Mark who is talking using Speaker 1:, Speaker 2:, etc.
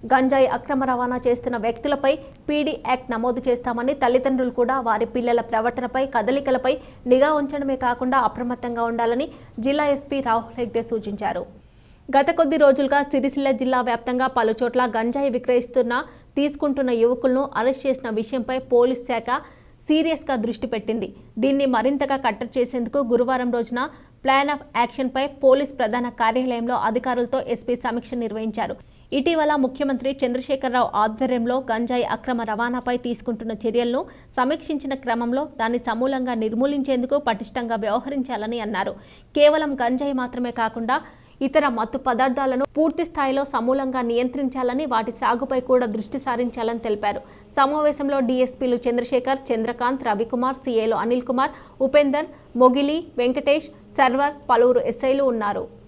Speaker 1: గంజాయి అక్రమ రవాణా చేస్తున్న వ్యక్తులపై పీడీ యాక్ట్ నమోదు చేస్తామని తల్లిదండ్రులు కూడా వారి పిల్లల ప్రవర్తనపై కదలికలపై నిఘా ఉంచడమే కాకుండా అప్రమత్తంగా ఉండాలని జిల్లా ఎస్పీ రాహుల్ హెగ్దే సూచించారు గత కొద్ది రోజులుగా సిరిసిల్ల జిల్లా వ్యాప్తంగా పలుచోట్ల గంజాయి విక్రయిస్తున్న తీసుకుంటున్న యువకులను అరెస్ట్ చేసిన విషయంపై పోలీస్ శాఖ సీరియస్గా దృష్టి పెట్టింది దీన్ని మరింతగా కట్టడి చేసేందుకు గురువారం రోజున ప్లాన్ ఆఫ్ యాక్షన్పై పోలీస్ ప్రధాన కార్యాలయంలో అధికారులతో ఎస్పీ సమీక్ష నిర్వహించారు ఇటీవల ముఖ్యమంత్రి చంద్రశేఖరరావు ఆధ్వర్యంలో గంజాయి అక్రమ రవాణాపై తీసుకుంటున్న చర్యలను సమీక్షించిన క్రమంలో దాన్ని సమూలంగా నిర్మూలించేందుకు పటిష్టంగా వ్యవహరించాలని అన్నారు కేవలం గంజాయి మాత్రమే కాకుండా ఇతర మత్తు పదార్థాలను పూర్తి స్థాయిలో సమూలంగా నియంత్రించాలని వాటి సాగుపై కూడా దృష్టి సారించాలని తెలిపారు సమావేశంలో డీఎస్పీలు చంద్రశేఖర్ చంద్రకాంత్ రవికుమార్ సీఏలు అనిల్ కుమార్ ఉపేందర్ మొగిలి వెంకటేష్ సర్వర్ పలువురు ఎస్ఐలు ఉన్నారు